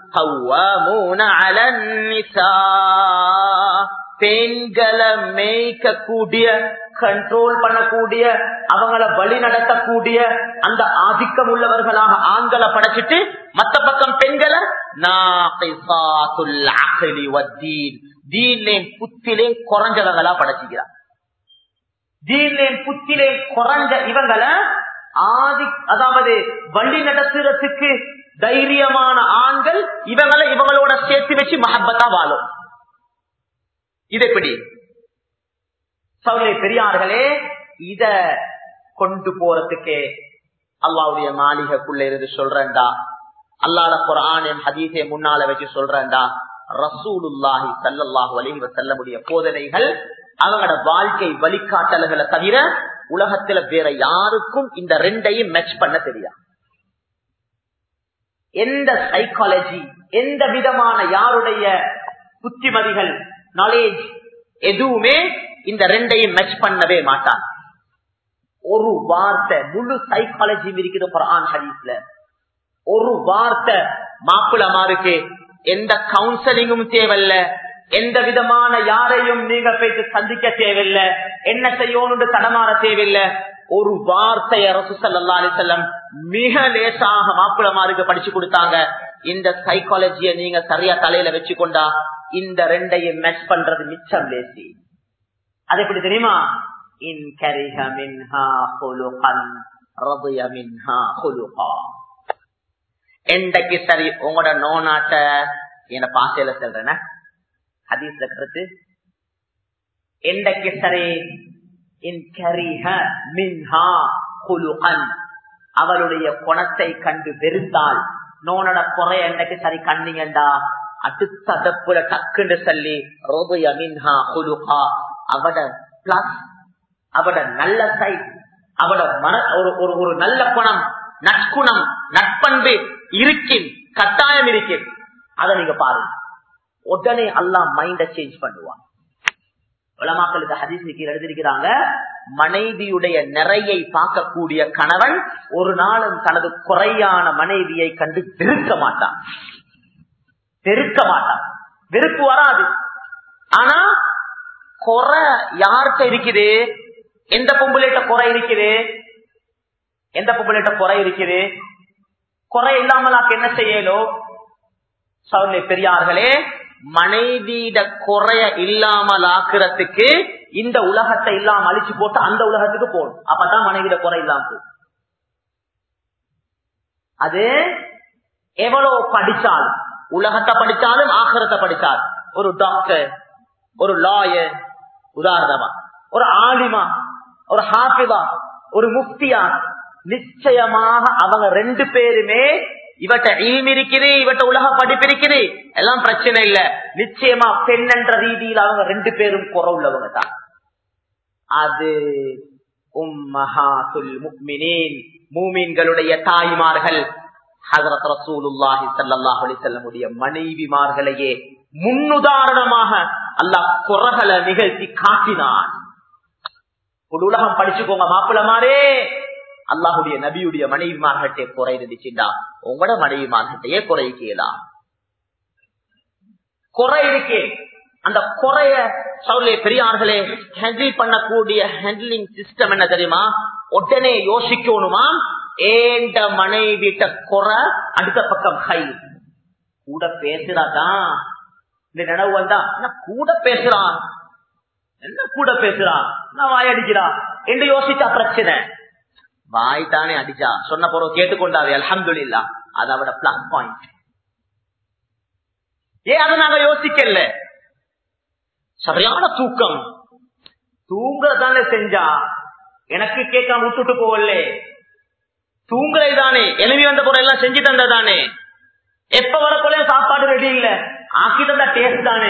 பெண்களை மேய்க்கக்கூடிய கண்ட்ரோல் பண்ணக்கூடிய அவங்கள வழி நடத்தக்கூடிய அந்த ஆதிக்கம் உள்ளவர்களாக ஆண்களை படைச்சிட்டு மத்த பக்கம் பெண்களை புத்திலே குறைஞ்சவங்களா படைச்சிக்கிறார் தீன்லே புத்திலே குறைஞ்ச இவங்களை ஆதி அதாவது வழி நடத்துறதுக்கு தைரியமான ஆண்கள் இவங்களை இவங்களோட சேர்த்து வச்சு மஹப்பத்தா வாழும் இது எப்படி சௌரிய பெரியார்களே இத கொண்டு போறதுக்கே அல்லாவுடைய மாளிகைக்குள்ள இருந்து சொல்றேன்டா அல்லாட குரான் என் ஹதீசை முன்னால வச்சு சொல்றேன்டா ரசூலுல்லாஹி சல்லல்லாஹு அலைஹி வஸல்லமுடைய போதனைகள் அவங்களோட வாழ்க்கை வழிகாட்டல்களை தவிர உலகத்துல வேற யாருக்கும் இந்த ரெண்டையும் மேட்ச் பண்ண தெரியாது எந்த சைக்காலஜி எந்த விதமான யாருடைய புத்திமதிகள் நாலேஜ் எதுவுமே இந்த ரெண்டையும் மேட்ச் பண்ணவே மாட்டான் ஒரு வார்த்தை முழு சைக்காலஜி இருக்குது குரான் ஹதீஸ்ல ஒரு வார்த்தை மாப்பிளமாருக்கு எந்த கவுன்சிலிங்கும் தேவையில்ல எந்த விதமான யாரையும் நீங்க போயிட்டு சந்திக்க தேவையில்லை என்ன செய்யணும்னு தடமாற தேவையில்லை ஒரு வார்த்தைய ரசூசல்லா அலிசல்லம் மிக லேசாக மாப்பிளமாருக்கு படிச்சு கொடுத்தாங்க இந்த சைக்காலஜிய நீங்க சரியா தலையில வச்சுக்கொண்டா இந்த ரெண்டையும் மேட்ச் பண்றது மிச்சம் லேசி அது எப்படி தெரியுமா இன் கரிஹ மின்ஹா ஹுலுகன் ரதிய மின்ஹா ஹுலுகா எண்டைக்கு சரி உங்களோட நோனாட்ட என்ன பாசையில சொல்றேன ஹதீஸ்ல கருத்து எண்டைக்கு சரி இன் கரிஹ மின்ஹா ஹுலுகன் அவளுடைய குணத்தை கண்டு வெறுத்தால் நோனோட குறை என்னைக்கு சரி கண்ணீங்கண்டா அடுத்த அதப்புல டக்குன்னு சொல்லி ரோபய மின்ஹா ஹுலுகா அவட பிளஸ் அவட நல்ல சைட் அவட மன ஒரு ஒரு ஒரு நல்ல குணம் நற்குணம் நட்பண்பு இருக்கின் கட்டாயம் இருக்கு அதை நீங்க பாருங்க உடனே அல்லாஹ் மைண்ட சேஞ்ச் பண்ணுவான் உலமாக்களுக்கு ஹதீஸ் எழுதியிருக்கிறாங்க மனைவியுடைய நிறையை பார்க்கக்கூடிய கணவன் ஒரு நாளும் தனது குறையான மனைவியை கண்டு வெறுக்க மாட்டான் வெறுக்க மாட்டான் வெறுப்பு வராது ஆனா குறை யார்கிட்ட இருக்குது எந்த பொம்புலேட்ட குறை இருக்குது எந்த பொம்புலேட்ட குறை இருக்குது குறை இல்லாமலாக்கு என்ன செய்யலோ சவுண்டை பெரியார்களே மனைவியிட குறைய இல்லாமல் ஆக்குறதுக்கு இந்த உலகத்தை இல்லாம அழிச்சு போட்டு அந்த உலகத்துக்கு போகணும் அப்பதான் மனைவியிட குறை இல்லாம போகும் அது எவ்வளவு படிச்சாலும் உலகத்தை படிச்சாலும் ஆகரத்தை படிச்சாலும் ஒரு டாக்டர் ஒரு லாயர் உதாரணமா ஒரு ஆலிமா ஒரு ஹாஃபிதா ஒரு முஃப்தியா நிச்சயமாக அவங்க ரெண்டு பேருமே இவட்ட ஈம் இருக்குது இவட்ட உலக படிப்பு இருக்குது எல்லாம் பிரச்சனை இல்ல நிச்சயமா பெண் என்ற ரீதியில் அவங்க ரெண்டு பேரும் குறை உள்ளவங்க தான் அது உம்மஹாத்துல் முக்மினீன் மூமீன்களுடைய தாய்மார்கள் ஹசரத் ரசூலுல்லாஹி ஸல்லல்லாஹு அலைஹி வஸல்லமுடைய மனைவிமார்களையே முன்னுதாரணமாக அல்லாஹ் குறகளை நிகழ்த்தி காட்டினான் ஒரு உலகம் படிச்சுக்கோங்க மாப்பிளமாரே அல்லாஹுடைய நபியுடைய மனைவிமார்கிட்டே குறை இருந்துச்சுண்டா உங்களோட மனைவிமார்கிட்டயே குறைக்கலாம் குறை இருக்கே அந்த குறைய சவுலே பெரியார்களே ஹேண்டில் பண்ணக்கூடிய ஹேண்டிலிங் சிஸ்டம் என்ன தெரியுமா உடனே யோசிக்கணுமா ஏண்ட மனைவிட்ட குறை அடுத்த பக்கம் கை கூட பேசுறாதான் இந்த நினைவு வந்தா என்ன கூட பேசுறான் என்ன கூட பேசுறான் நான் வாய் அடிக்கிறான் என்று யோசிச்சா பிரச்சனை வாய் தானே அடிச்சா சொன்ன பிறகு கேட்டுக்கொண்டாவே அலமதுல்லா அது அவட பிளஸ் பாயிண்ட் ஏன் அதை நாங்க யோசிக்கல சரியான தூக்கம் தூங்குறதானே செஞ்சா எனக்கு கேட்காம விட்டுட்டு போகல தூங்குறது தானே எழுதி வந்த பொருள் எல்லாம் செஞ்சு தந்ததானே எப்ப வரக்குள்ள சாப்பாடு ரெடி இல்ல ஆக்கி தந்த டேஸ்ட் தானே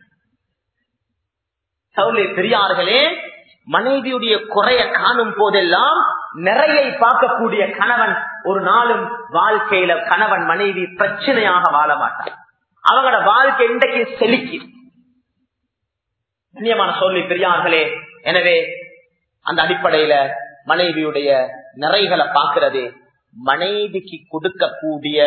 சவுலே பெரியார்களே மனைவியுடைய குறைய காணும் போதெல்லாம் நிறைய பார்க்கக்கூடிய கணவன் ஒரு நாளும் வாழ்க்கையில கணவன் மனைவி பிரச்சனையாக வாழ மாட்டார் அவங்களோட வாழ்க்கை இன்றைக்கு செலுக்கி கண்ணியமான சொல்லி பெரியார்களே எனவே அந்த அடிப்படையில மனைவியுடைய நிறைகளை பார்க்கிறது மனைவிக்கு கொடுக்கக்கூடிய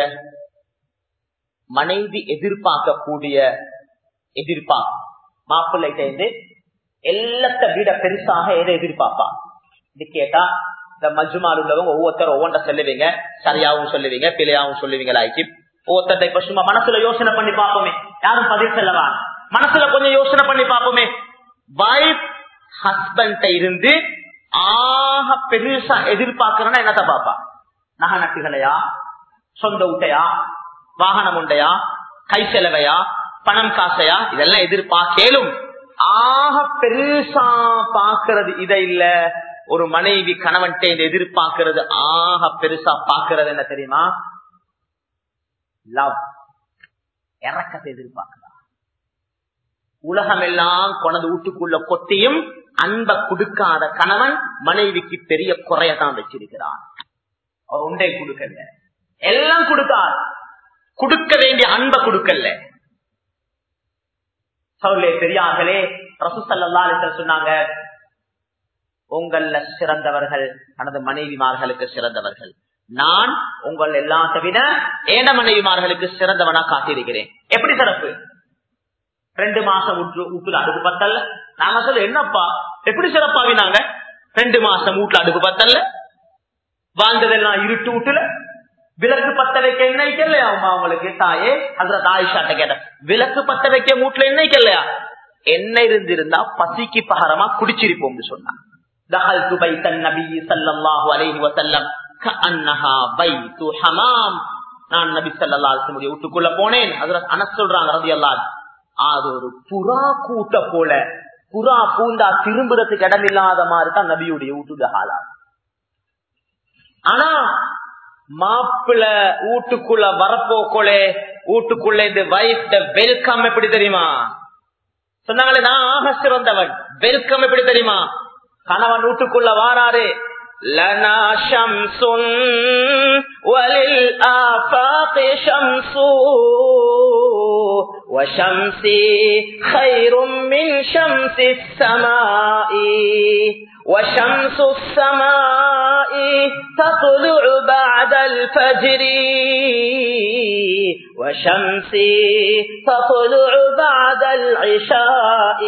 மனைவி எதிர்பார்க்கக்கூடிய எதிர்பார்ப்பு மாப்பிள்ளைகிட்ட இருந்து எல்லாத்த விட பெருசாக எதை எதிர்பார்ப்பா இது கேட்டா இந்த மஜ்மால் உள்ளவங்க ஒவ்வொருத்தரும் ஒவ்வொன்ற சொல்லுவீங்க சரியாவும் சொல்லுவீங்க பிழையாவும் சொல்லுவீங்களாய்க்கு ஒவ்வொருத்தர் இப்ப சும்மா மனசுல யோசனை பண்ணி பார்ப்போமே யாரும் பதில் சொல்லவா மனசுல கொஞ்சம் யோசனை பண்ணி பார்ப்போமே வைஃப் ஹஸ்பண்ட இருந்து ஆக பெருசா எதிர்பார்க்கிறோன்னா என்னத்த பாப்பா நகை நட்டுகளையா சொந்த உட்டையா வாகனம் உண்டையா கை செலவையா பணம் காசையா இதெல்லாம் எதிர்பார்க்கலும் ஆக பெருசா பாக்குறது இத இல்ல ஒரு மனைவி கணவன்கிட்ட இந்த எதிர்பார்க்கிறது ஆக பெருசா பாக்குறது என்ன தெரியுமா லவ் இறக்கத்தை எதிர்பார்க்கிறா உலகம் எல்லாம் கொனது வீட்டுக்குள்ள கொத்தியும் அன்ப கொடுக்காத கணவன் மனைவிக்கு பெரிய குறையதான் வச்சிருக்கிறார் அவர் உண்டை கொடுக்கல எல்லாம் கொடுத்தார் கொடுக்க வேண்டிய அன்ப கொடுக்கல சவுலே பெரியார்களே ரசூசல்லா சொன்னாங்க உங்கள சிறந்தவர்கள் தனது மனைவிமார்களுக்கு சிறந்தவர்கள் நான் உங்கள் எல்லாத்த விட ஏன மனைவிமார்களுக்கு சிறந்தவனா காட்டியிருக்கிறேன் எப்படி சிறப்பு ரெண்டு மாசம் வீட்டு வீட்டுல அடுப்பு பத்தல்ல நாங்க சொல்ல என்னப்பா எப்படி சிறப்பாவினாங்க ரெண்டு மாசம் வீட்டுல அடுப்பு பத்தல்ல வாழ்ந்ததெல்லாம் இருட்டு வீட்டுல விளக்கு பத்த வைக்க எண்ணெய்க்கு இல்லையா அவங்களுக்கு தாயே அதுல தாயிஷாட்ட கேட்ட விளக்கு பத்த வைக்க மூட்டுல எண்ணெய்க்கு இல்லையா எண்ணெய் இருந்திருந்தா பசிக்கு பகரமா குடிச்சிருப்போம் சொன்னா دخلت بيت النبي صلى الله عليه وسلم كأنها بيت حمام நான் நபி ஸல்லல்லாஹு அலைஹி வஸல்லம் வீட்டுக்குள்ள போனேன் ஹஜ்ரத் அனஸ் சொல்றாங்க ரலியல்லாஹு அது ஒரு புறா கூட்ட போல புறா பூந்தா திரும்புறதுக்கு இடம் இல்லாத மாதிரி தான் நபியுடைய வீட்டுடைய ஹாலா ஆனா மாப்பிள்ள வீட்டுக்குள்ள வரப்போக்கோலே வீட்டுக்குள்ள இந்த வைஃப் வெல்கம் எப்படி தெரியுமா சொன்னாங்களே நான் ஆக சிறந்தவன் வெல்கம் எப்படி தெரியுமா கணவன் வீட்டுக்குள்ள வாராரு لنا شمس وللآفاق شمس وشمسي خير من شمس السماء وشمس السماء تطلع بعد الفجر وشمسي تطلع بعد العشاء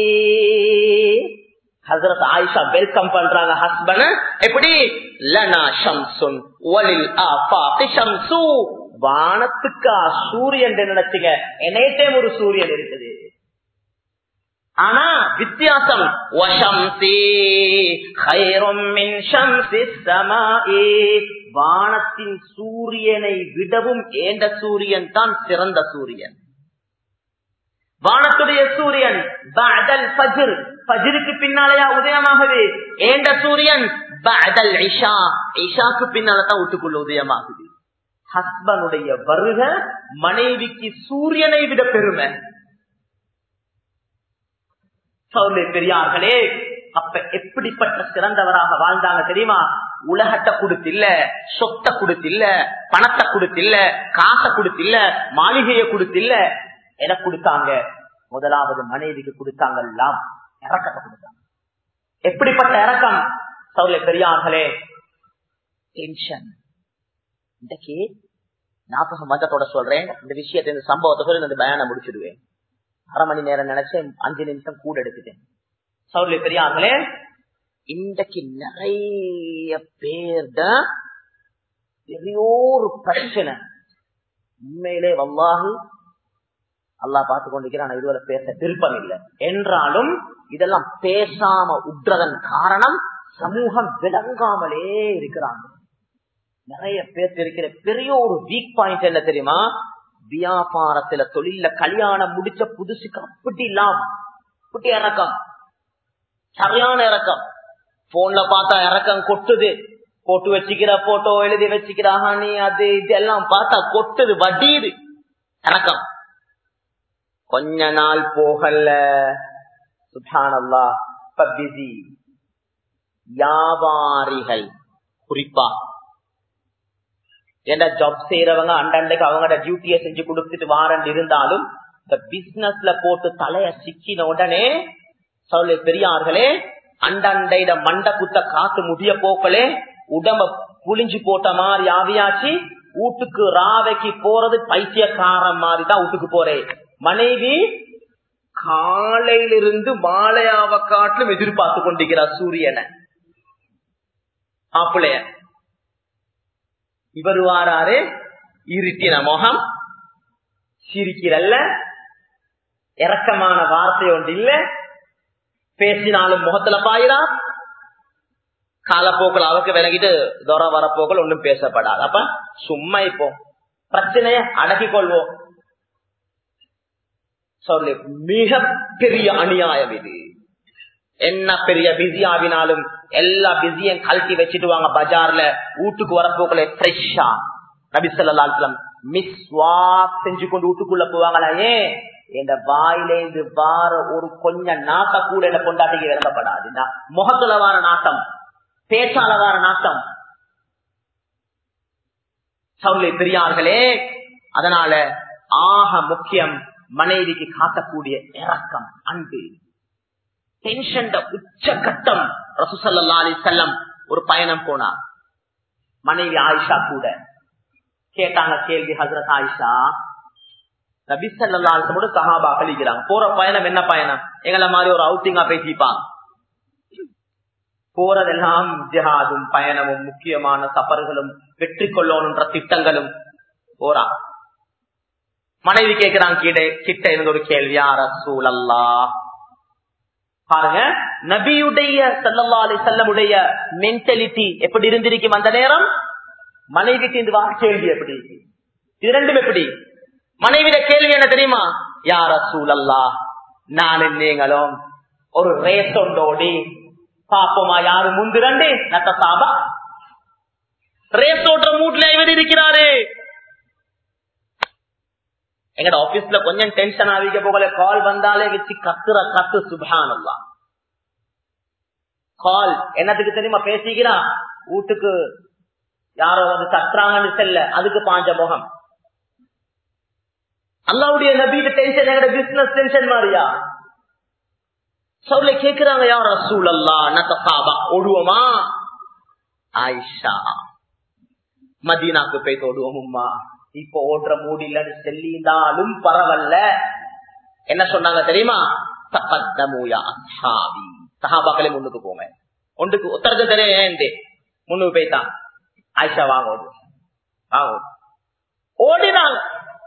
ஹசரத் ஆயிஷா வெல்கம் பண்றாங்க ஹஸ்பண்ட் எப்படி லனா ஷம்சுன் வலில் ஆஃபாகி ஷம்சு வானத்துக்கா சூரியன் நினைச்சுங்க என்னைட்டே ஒரு சூரியன் இருக்குது ஆனா வித்தியாசம் வானத்தின் சூரியனை விடவும் ஏண்ட சூரியன் தான் சிறந்த சூரியன் வானத்துடைய சூரியன் பஅதல் ஃபஜ்ர் ஃபஜ்ருக்கு பின்னாலயா உதயமாகுது ஏண்ட சூரியன் பஅதல் இஷா இஷாக்கு பின்னால தான் வீட்டுக்குள்ள உதயமாகுது ஹஸ்பனுடைய வருக மனைவிக்கு சூரியனை விட பெருமை சௌலே பெரியார்களே அப்ப எப்படிப்பட்ட சிறந்தவராக வாழ்ந்தாங்க தெரியுமா உலகத்தை கொடுத்தில்ல சொத்தை கொடுத்தில்ல பணத்தை கொடுத்தில்ல காசை கொடுத்தில்ல மாளிகையை கொடுத்தில்ல என கொடுத்தாங்க முதலாவது மனைவிக்கு கொடுத்தாங்க எல்லாம் இறக்கத்தை கொடுத்தாங்க எப்படிப்பட்ட இறக்கம் சௌலே பெரியார்களே டென்ஷன் இன்றைக்கு ஞாபகம் வந்தத்தோட சொல்றேன் இந்த விஷயத்தை இந்த சம்பவத்தை சொல்லி இந்த பயானம் முடிச்சிடுவேன் அரை மணி நேரம் நினைச்சேன் அஞ்சு நிமிஷம் கூட எடுத்துட்டேன் சௌரிய பெரியார்களே இன்றைக்கு நிறைய பேர் பெரியோரு பிரச்சனை உண்மையிலே வல்லாஹி அல்லா பார்த்து கொண்டிருக்கிறான் இதுவரை பேச விருப்பம் இல்லை என்றாலும் இதெல்லாம் பேசாம உற்றதன் காரணம் சமூகம் விளங்காமலே இருக்கிறாங்க நிறைய பேர் இருக்கிற பெரிய ஒரு வீக் பாயிண்ட் என்ன தெரியுமா வியாபாரத்துல தொழில கல்யாணம் முடிச்ச புதுசுக்கு அப்படி லாபம் அப்படி இறக்கம் சரியான இறக்கம் போன்ல பார்த்தா இறக்கம் கொட்டுது போட்டு வச்சுக்கிற போட்டோ எழுதி வச்சுக்கிற ஹானி அது இதெல்லாம் பார்த்தா கொட்டுது வட்டியுது இறக்கம் கொஞ்ச நாள் போகல சுபானல்லா இப்ப பிஸி வியாபாரிகள் குறிப்பா ஏன்னா ஜாப் செய்யறவங்க அண்டண்டைக்கு அவங்களோட டியூட்டியை செஞ்சு கொடுத்துட்டு வாரன் இருந்தாலும் இந்த பிசினஸ்ல போட்டு தலைய சிக்கின உடனே சொல்ல பெரியார்களே அண்டண்டையிட மண்ட குத்த காத்து முடிய போக்களே உடம்ப புளிஞ்சு போட்ட மாதிரி ஆவியாச்சு வீட்டுக்கு ராவைக்கு போறது பைத்தியக்காரன் மாதிரி தான் வீட்டுக்கு போறேன் மனைவி காலையிலிருந்து மாலையாவ காட்டிலும் எதிர்பார்த்து கொண்டிருக்கிறார் சூரியனை மாப்பிள்ளைய இவர் வாராரு இருட்டின முகம் சிரிக்கிறல்ல இறக்கமான வார்த்தை ஒன்று இல்ல பேசினாலும் முகத்துல பாயிரா காலப்போக்கள் அவருக்கு விலகிட்டு தோற வரப்போக்கள் ஒன்றும் பேசப்படாது அப்ப சும்மா இப்போ பிரச்சனைய அடக்கிக் கொள்வோம் சொல்லு மிக பெரிய அநியாயம் இது என்ன பெரிய பிஸி ஆவினாலும் எல்லா பிஸியும் கழட்டி வச்சுட்டு வாங்க பஜார்ல வீட்டுக்கு வரப்போக்களே ஃப்ரெஷ்ஷா நபிசல்லாம் மிஸ்வா செஞ்சு கொண்டு வீட்டுக்குள்ள போவாங்களா ஏன் இந்த வாயில இருந்து வார ஒரு கொஞ்சம் நாட்ட கூட என்ன கொண்டாட்டிக்கு விளக்கப்படாது முகத்துல வார நாட்டம் பேச்சால வார நாட்டம் சொல்லி பெரியார்களே அதனால ஆக முக்கியம் மனைவிக்கு காட்டக்கூடிய இறக்கம் அன்பு டென்ஷன் உச்சகட்டம் ரசூசல்லா அலி செல்லம் ஒரு பயணம் போனார் மனைவி ஆயிஷா கூட கேட்டாங்க கேள்வி ஹசரத் ஆயிஷா நபிசல்லாசோட சஹாபா கழிக்கிறாங்க போற பயணம் என்ன பயணம் எங்களை மாதிரி ஒரு அவுட்டிங்கா பேசிப்பாங்க போறதெல்லாம் ஜிஹாதும் பயணமும் முக்கியமான சபர்களும் வெற்றி கொள்ளணுன்ற திட்டங்களும் போறா மனைவி கேட்கிறாங்க கிட்ட கிட்ட இருந்த ஒரு கேள்வி யார சூழல்லா பாருங்க நபியுடைய சல்லல்லா அலி செல்லமுடைய மென்டாலிட்டி எப்படி இருந்திருக்கும் அந்த நேரம் மனைவிக்கு இந்த வார கேள்வி எப்படி இரண்டும் எப்படி மனைவிட கேள்வி என்ன தெரியுமா யார சூழல்லா நானும் நீங்களும் ஒரு ரேஸ் ஒண்டோடி பாப்போமா யாரு முந்திரண்டு நத்த சாபா ரேஸ் ஓட்டுற மூட்ல இவர் இருக்கிறாரு எங்கட ஆபீஸ்ல கொஞ்சம் டென்ஷன் ஆகிக்க போகல கால் வந்தாலே வச்சு கத்துற கத்து சுபானல்லா கால் என்னத்துக்கு தெரியுமா பேசிக்கிறா வீட்டுக்கு யாரோ வந்து கத்துறாங்கன்னு செல்ல அதுக்கு பாஞ்ச முகம் அல்லாவுடைய நபீட்டு டென்ஷன் எங்கட பிசினஸ் டென்ஷன் மாதிரியா சொல்ல கேக்குறாங்க யார் ரசூல் அல்லா நத்தசாபா ஓடுவோமா ஆயிஷா மதீனாக்கு போய் ஓடுவோம்மா இப்ப ஓடுற மூடிலன்னு செல்லிந்தாலும் பரவாயில்ல என்ன சொன்னாங்க தெரியுமா தகத்தமூயா அஸ்ஹாபி சஹாபாக்களே முன்னுக்கு போங்க ஒன்றுக்கு ஒத்தருக்கு தெரியும் முன்னுக்கு போய்தான் ஆயிஷா வாங்க வாங்க ஓடினாங்க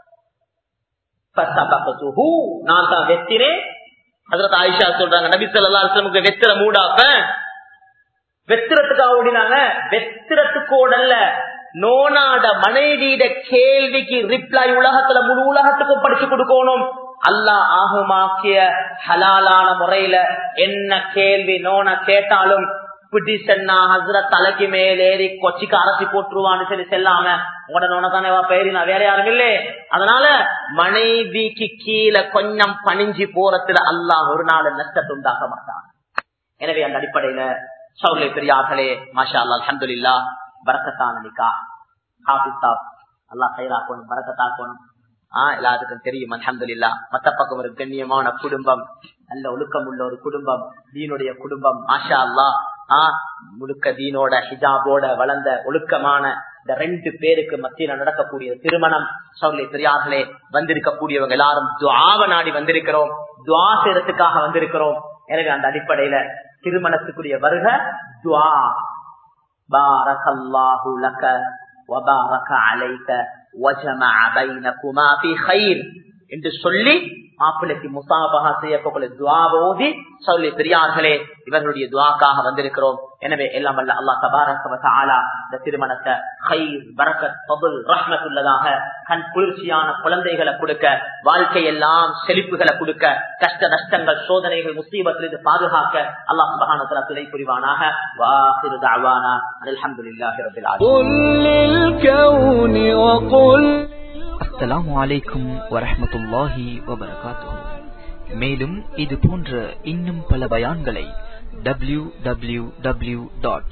ஃபஸபக்துஹு, நான் தான் வெத்தினேன் ஹஜரத் ஆயிஷா சொல்றாங்க நபி ஸல்லல்லாஹு அலைஹி வஸல்லம் வெத்திர மூடாப்ப வெத்திரத்துக்காக ஓடினாங்க வெத்திரத்துக்கு ஓடல்ல நோனாட மனைவியிட கேள்விக்கு ரிப்ளை உலகத்துல முழு உலகத்துக்கும் படிச்சு கொடுக்கணும் அல்லாஹ் ஆகுமாக்கிய ஹலாலான முறையில என்ன கேள்வி நோன கேட்டாலும் பிடி சென்னா ஹசரத் தலைக்கு மேலேறி கொச்சிக்கு அரசி போட்டுருவான்னு சொல்லி செல்லாம உங்களோட நோன தானே பேரி நான் வேற யாரும் இல்லே அதனால மனைவிக்கு கீழே கொஞ்சம் பணிஞ்சு போறதுல அல்லாஹ் ஒரு நாள் நஷ்டத்தை உண்டாக்க மாட்டான் எனவே அந்த அடிப்படையில சவுலை பெரியார்களே மாஷா அல்லா அலமதுல்லா பரக்கத்தான நிக்கா ஹாபிஸ்தா அல்லாஹ் கயிறாக்கணும் பரக்கத்தாக்கணும் ஆஹ் எல்லாத்துக்கும் தெரியும் அலமதுல்லா மத்த பக்கம் ஒரு கண்ணியமான குடும்பம் நல்ல ஒழுக்கம் உள்ள ஒரு குடும்பம் தீனுடைய குடும்பம் மாஷா அல்லா ஆஹ் முழுக்க தீனோட ஹிஜாபோட வளர்ந்த ஒழுக்கமான இந்த ரெண்டு பேருக்கு மத்தியில நடக்கக்கூடிய திருமணம் சவுலை பெரியார்களே வந்திருக்கக்கூடியவங்க எல்லாரும் துவாவ நாடி வந்திருக்கிறோம் துவா செய்யறதுக்காக வந்திருக்கிறோம் எனவே அந்த அடிப்படையில திருமணத்துக்குரிய வருக துவா பாரகல்லாஹு லக வபாரக அலைக வஜமஅ பைனகுமா ஃபீ கைர் என்று சொல்லி மாப்பிள்ளைக்கு முசாபகா செய்யக்கூடிய துவாவை ஓதி சொல்லி பெரியார்களே இவர்களுடைய துவாக்காக வந்திருக்கிறோம் எனவே எல்லாம் வல்ல அல்லாஹ் தபாரக வ தஆலா இந்த திருமணத்தை கைர் பரக்கத் ஃபضل ரஹ்மத்துள்ளதாக கண் குளிர்ச்சியான குழந்தைகளை கொடுக்க வாழ்க்கை எல்லாம் செழிப்புகளை கொடுக்க கஷ்ட நஷ்டங்கள் சோதனைகள் முசீபத்திலிருந்து பாதுகாக்க அல்லாஹ் சுப்ஹானஹு வ தஆலா துணை புரிவானாக வாஹிரு தஅவானா அல்ஹம்துலில்லாஹி ரப்பில் ஆலமீன் قل للكون وقل அஸ்ஸலாமு அலைக்கும் வரஹ்மத்துல்லாஹி வபரகாத்துஹு மேலும் இது போன்ற இன்னும் பல பயான்களை டபிள்யூ டபிள்யூ டபிள்யூ டாட்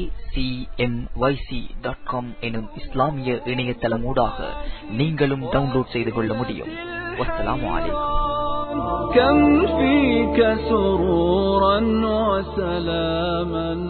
எனும் இஸ்லாமிய இணையதளமூடாக நீங்களும் டவுன்லோட் செய்து கொள்ள முடியும் வஸ்ஸலாமு அலைக்கும் كم فيك سرورا وسلاما